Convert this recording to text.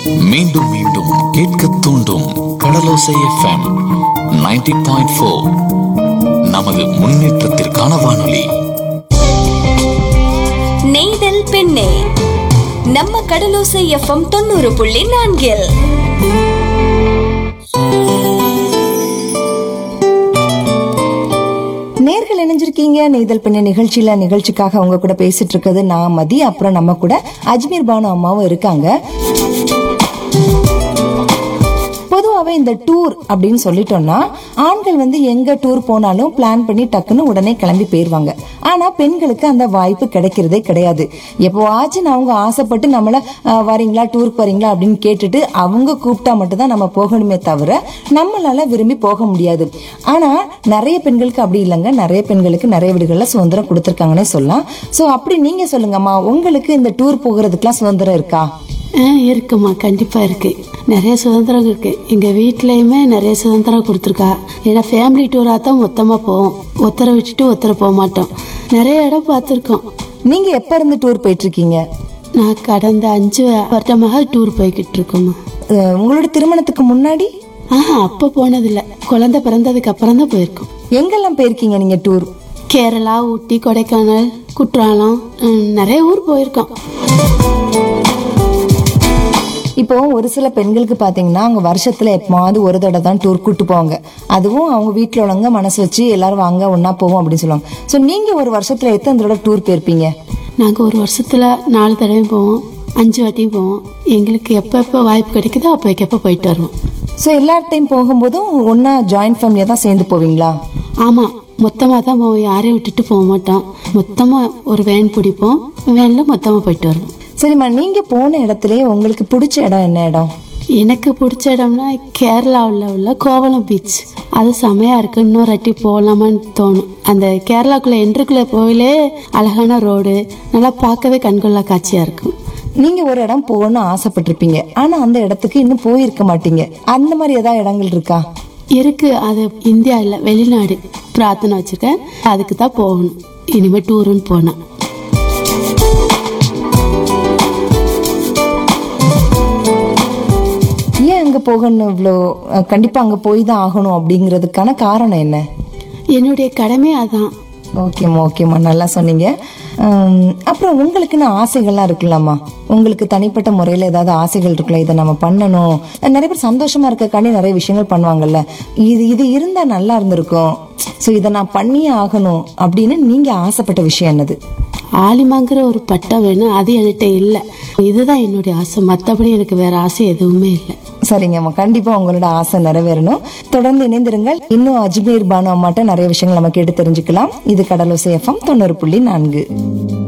மீண்டும் மீண்டும் கேட்க தூண்டும் கடலோசை எஃப்எம் 90.4 பாயிண்ட் நமது முன்னேற்றத்திற்கான வானொலி நெய்தல் பெண்ணே நம்ம கடலோசை எஃப்எம் தொண்ணூறு புள்ளி நான்கில் நேர்கள் இணைஞ்சிருக்கீங்க நெய்தல் பெண்ண நிகழ்ச்சியில நிகழ்ச்சிக்காக அவங்க கூட பேசிட்டு இருக்கிறது நான் மதி அப்புறம் நம்ம கூட அஜ்மீர் பானு அம்மாவும் இருக்காங்க பொதுவாகவே இந்த டூர் அப்படின்னு சொல்லிட்டோம்னா ஆண்கள் வந்து எங்க டூர் போனாலும் பிளான் பண்ணி டக்குன்னு உடனே கிளம்பி போயிருவாங்க ஆனா பெண்களுக்கு அந்த வாய்ப்பு கிடைக்கிறதே கிடையாது எப்போவாச்சும் அவங்க ஆசைப்பட்டு நம்மள அஹ், வரீங்களா டூருக்கு வரீங்களா அப்படின்னு கேட்டுட்டு அவங்க கூப்பிட்டா மட்டும்தான் நம்ம போகணுமே தவிர நம்மளால விரும்பி போக முடியாது ஆனா நிறைய பெண்களுக்கு அப்படி இல்லைங்க நிறைய பெண்களுக்கு நிறைய வீடுகள்ல சுதந்திரம் கொடுத்துருக்காங்கன்னே சொல்லலாம் சோ அப்படி நீங்க சொல்லுங்கம்மா உங்களுக்கு இந்த டூர் போகிறதுக்கெல்லாம் சுதந்திரம் இருக்கா ஆ இருக்குமா கண்டிப்பா இருக்கு நிறைய சுதந்திரம் இருக்கு எங்க வீட்லயுமே நிறைய சுதந்திரம் கொடுத்துருக்கா ஏன்னா ஃபேமிலி டூரா தான் மொத்தமா போவோம் ஒத்தரை விட்டுட்டு ஒத்தரை போக மாட்டோம் நிறைய இடம் பார்த்துருக்கோம் நீங்க எப்ப இருந்து டூர் போயிட்டு இருக்கீங்க நான் கடந்த அஞ்சு வருடமாக டூர் போய்கிட்டு இருக்கோம்மா அஹ் உங்களோட திருமணத்துக்கு முன்னாடி ஆஹா அப்போ போனதில்ல குழந்தை பிறந்ததுக்கு அப்புறம் தான் போயிருக்கோம் எங்கெல்லாம் போயிருக்கீங்க நீங்க டூர் கேரளா ஊட்டி கொடைக்கானல் குற்றாலம் ம், நிறைய ஊர் போயிருக்கோம் இப்போ ஒரு சில பெண்களுக்கு பாத்தீங்கன்னா அவங்க வருஷத்துல எப்பமாவது ஒரு தடவை தான் டூர் கூட்டு போவாங்க அதுவும் அவங்க வீட்டுல உள்ளவங்க மனசு வச்சு எல்லாரும் வாங்க ஒன்னா போவோம் அப்படின்னு சொல்லுவாங்க சோ நீங்க ஒரு வருஷத்துல எத்தனை தடவை டூர் போயிருப்பீங்க நாங்கள் ஒரு வருஷத்துல நாலு தடவையும் போவோம் அஞ்சு வாட்டியும் போவோம் எங்களுக்கு எப்போ எப்போ வாய்ப்பு கிடைக்குதோ அப்போ எப்போ போயிட்டு வருவோம் சோ எல்லா டைம் போகும்போதும் ஒன்னா ஜாயிண்ட் ஃபேமிலியா தான் சேர்ந்து போவீங்களா ஆமாம் மொத்தமாக தான் போவோம் யாரையும் விட்டுட்டு போக மாட்டோம் மொத்தமாக ஒரு வேன் பிடிப்போம் வேனில் மொத்தமாக போயிட்டு வருவோம் சரிம்மா நீங்க போன இடத்துலயே உங்களுக்கு பிடிச்ச இடம் என்ன இடம் எனக்கு பிடிச்ச இடம்னா கேரளாவில் உள்ள கோவளம் பீச் அது செமையா இருக்கு இன்னொரு வாட்டி போகலாமான்னு தோணும் அந்த கேரளாக்குள்ள என்ட்ருக்குள்ள போயிலே அழகான ரோடு நல்லா பார்க்கவே கண்கொள்ளா காட்சியா இருக்கும் நீங்க ஒரு இடம் போகணும்னு ஆசைப்பட்டிருப்பீங்க ஆனா அந்த இடத்துக்கு இன்னும் போயிருக்க மாட்டீங்க அந்த மாதிரி ஏதாவது இடங்கள் இருக்கா இருக்கு அது இந்தியா இல்ல வெளிநாடு பிரார்த்தனை வச்சிருக்கேன் அதுக்கு தான் போகணும் இனிமே டூருன்னு போனேன் ஏன் அங்க போகணும் இவ்வளோ அஹ், கண்டிப்பா அங்க போய் தான் ஆகணும் அப்படிங்கிறதுக்கான காரணம் என்ன என்னுடைய கடமை அதான் ஓகேம்மா ஓகேம்மா நல்லா சொன்னீங்க உம், அப்புறம் உங்களுக்குன்னு ஆசைகள்லாம் இருக்குல்லம்மா உங்களுக்கு தனிப்பட்ட முறையில் ஏதாவது ஆசைகள் இருக்குல்ல இதை நம்ம பண்ணணும் நிறைய பேர் சந்தோஷமா இருக்கக்காண்டி நிறைய விஷயங்கள் பண்ணுவாங்கல்ல இது இது இருந்தா நல்லா இருந்திருக்கும் ஸோ இதை நான் பண்ணியே ஆகணும் அப்படின்னு நீங்க ஆசைப்பட்ட விஷயம் என்னது ஆலிமாங்கிற ஒரு பட்டம் வேணும் அது என்கிட்ட இல்லை இதுதான் என்னுடைய ஆசை மற்றபடி எனக்கு வேற ஆசை எதுவுமே இல்லை சரிங்கம்மா கண்டிப்பா உங்களோட ஆசை நிறைவேறணும் தொடர்ந்து இணைந்திருங்கள் இன்னும் அஜ்மீர் பானு அம்மாட்ட நிறைய விஷயங்கள் நம்ம கேட்டு தெரிஞ்சுக்கலாம் இது கடலோசை எஃப்எம் தொண்ணூறு புள்ளி நான்கு